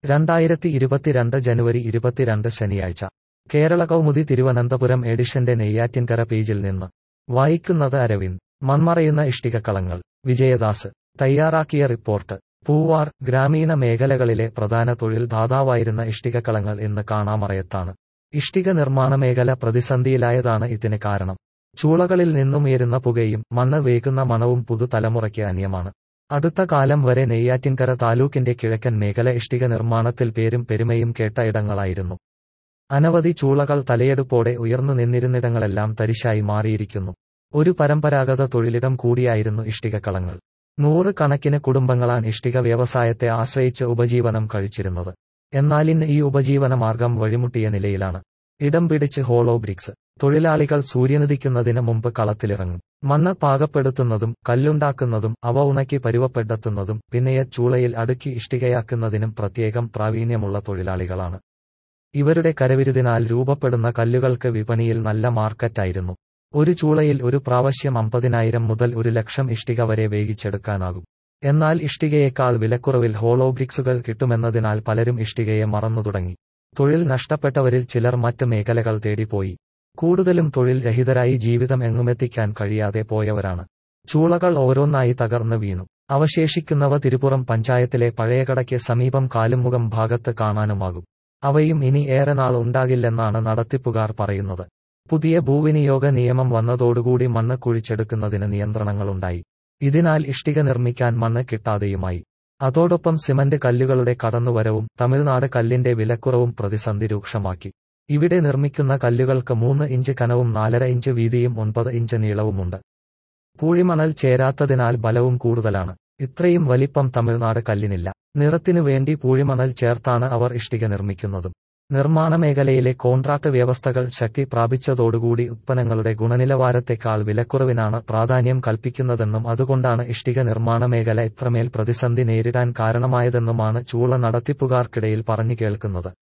രണ്ടായിരത്തി ഇരുപത്തിരണ്ട് ജനുവരി ഇരുപത്തിരണ്ട് ശനിയാഴ്ച കേരള കൗമുദി തിരുവനന്തപുരം എഡിഷന്റെ നെയ്യാറ്റിൻകര പേജിൽ നിന്ന് വായിക്കുന്നത് അരവിന്ദ് മൺമറയുന്ന ഇഷ്ടികക്കളങ്ങൾ വിജയദാസ് തയ്യാറാക്കിയ റിപ്പോർട്ട് പൂവാർ ഗ്രാമീണ മേഖലകളിലെ പ്രധാന തൊഴിൽ ദാതാവായിരുന്ന ഇഷ്ടികക്കളങ്ങൾ ഇന്ന് കാണാമറയത്താണ് ഇഷ്ടിക നിർമ്മാണ മേഖല പ്രതിസന്ധിയിലായതാണ് ഇതിന് കാരണം ചൂളകളിൽ നിന്നുമുയരുന്ന പുകയും മണ്ണ് വേകുന്ന മണവും പുതുതലമുറയ്ക്ക് അന്യമാണ് അടുത്ത കാലം വരെ നെയ്യാറ്റിൻകര താലൂക്കിന്റെ കിഴക്കൻ മേഖല ഇഷ്ടിക നിർമ്മാണത്തിൽ പേരും പെരുമയും കേട്ട ഇടങ്ങളായിരുന്നു അനവധി ചൂളകൾ തലയെടുപ്പോടെ ഉയർന്നു നിന്നിരുന്നിടങ്ങളെല്ലാം തരിശായി മാറിയിരിക്കുന്നു ഒരു പരമ്പരാഗത തൊഴിലിടം കൂടിയായിരുന്നു ഇഷ്ടികക്കളങ്ങൾ നൂറ് കണക്കിന് കുടുംബങ്ങളാണ് ഇഷ്ടിക വ്യവസായത്തെ ആശ്രയിച്ച് ഉപജീവനം കഴിച്ചിരുന്നത് എന്നാൽ ഇന്ന് ഈ ഉപജീവന മാർഗം വഴിമുട്ടിയ നിലയിലാണ് ഇടം പിടിച്ച് ഹോളോ ബ്രിക്സ് തൊഴിലാളികൾ സൂര്യനുദിക്കുന്നതിന് മുമ്പ് കളത്തിലിറങ്ങും മണ്ണ് പാകപ്പെടുത്തുന്നതും കല്ലുണ്ടാക്കുന്നതും അവ ഉണക്കി പരുവപ്പെടുത്തുന്നതും പിന്നെയ ചൂളയിൽ അടുക്കി ഇഷ്ടികയാക്കുന്നതിനും പ്രത്യേകം പ്രാവീണ്യമുള്ള തൊഴിലാളികളാണ് ഇവരുടെ കരവിരുതിനാൽ രൂപപ്പെടുന്ന കല്ലുകൾക്ക് വിപണിയിൽ നല്ല മാർക്കറ്റായിരുന്നു ഒരു ചൂളയിൽ ഒരു പ്രാവശ്യം അമ്പതിനായിരം മുതൽ ഒരു ലക്ഷം ഇഷ്ടിക വരെ വേവിച്ചെടുക്കാനാകും എന്നാൽ ഇഷ്ടികയേക്കാൾ വിലക്കുറവിൽ ഹോളോ ബ്രിക്സുകൾ കിട്ടുമെന്നതിനാൽ പലരും ഇഷ്ടികയെ മറന്നു തുടങ്ങി തൊഴിൽ നഷ്ടപ്പെട്ടവരിൽ ചിലർ മറ്റ് മേഖലകൾ തേടിപ്പോയി കൂടുതലും തൊഴിൽ രഹിതരായി ജീവിതം എങ്ങുമെത്തിക്കാൻ കഴിയാതെ പോയവരാണ് ചൂളകൾ ഓരോന്നായി തകർന്നു വീണു അവശേഷിക്കുന്നവ തിരുപ്പുറം പഞ്ചായത്തിലെ പഴയകടയ്ക്ക് സമീപം കാലുമുഖം ഭാഗത്ത് കാണാനുമാകും അവയും ഇനി ഏറെ നാൾ ഉണ്ടാകില്ലെന്നാണ് നടത്തിപ്പുകാർ പറയുന്നത് പുതിയ ഭൂവിനിയോഗ നിയമം വന്നതോടുകൂടി മണ്ണ് കുഴിച്ചെടുക്കുന്നതിന് നിയന്ത്രണങ്ങളുണ്ടായി ഇതിനാൽ ഇഷ്ടിക നിർമ്മിക്കാൻ മണ്ണ് കിട്ടാതെയുമായി അതോടൊപ്പം സിമന്റ് കല്ലുകളുടെ കടന്നുവരവും തമിഴ്നാട് കല്ലിന്റെ വിലക്കുറവും പ്രതിസന്ധി രൂക്ഷമാക്കി ഇവിടെ നിർമ്മിക്കുന്ന കല്ലുകൾക്ക് മൂന്ന് ഇഞ്ച് കനവും നാലര ഇഞ്ച് വീതിയും ഒൻപത് ഇഞ്ച് നീളവുമുണ്ട് പൂഴിമണൽ ചേരാത്തതിനാൽ ബലവും കൂടുതലാണ് ഇത്രയും വലിപ്പം തമിഴ്നാട് കല്ലിനില്ല നിറത്തിനു വേണ്ടി പൂഴിമണൽ ചേർത്താണ് അവർ ഇഷ്ടിക നിർമ്മിക്കുന്നതും നിർമ്മാണ മേഖലയിലെ കോൺട്രാക്ട് വ്യവസ്ഥകൾ ശക്തി പ്രാപിച്ചതോടുകൂടി ഉത്പന്നങ്ങളുടെ ഗുണനിലവാരത്തെക്കാൾ വിലക്കുറവിനാണ് പ്രാധാന്യം കൽപ്പിക്കുന്നതെന്നും അതുകൊണ്ടാണ് ഇഷ്ടിക നിർമ്മാണ മേഖല ഇത്രമേൽ പ്രതിസന്ധി നേരിടാൻ കാരണമായതെന്നുമാണ് ചൂള നടത്തിപ്പുകാർക്കിടയിൽ പറഞ്ഞു കേൾക്കുന്നത്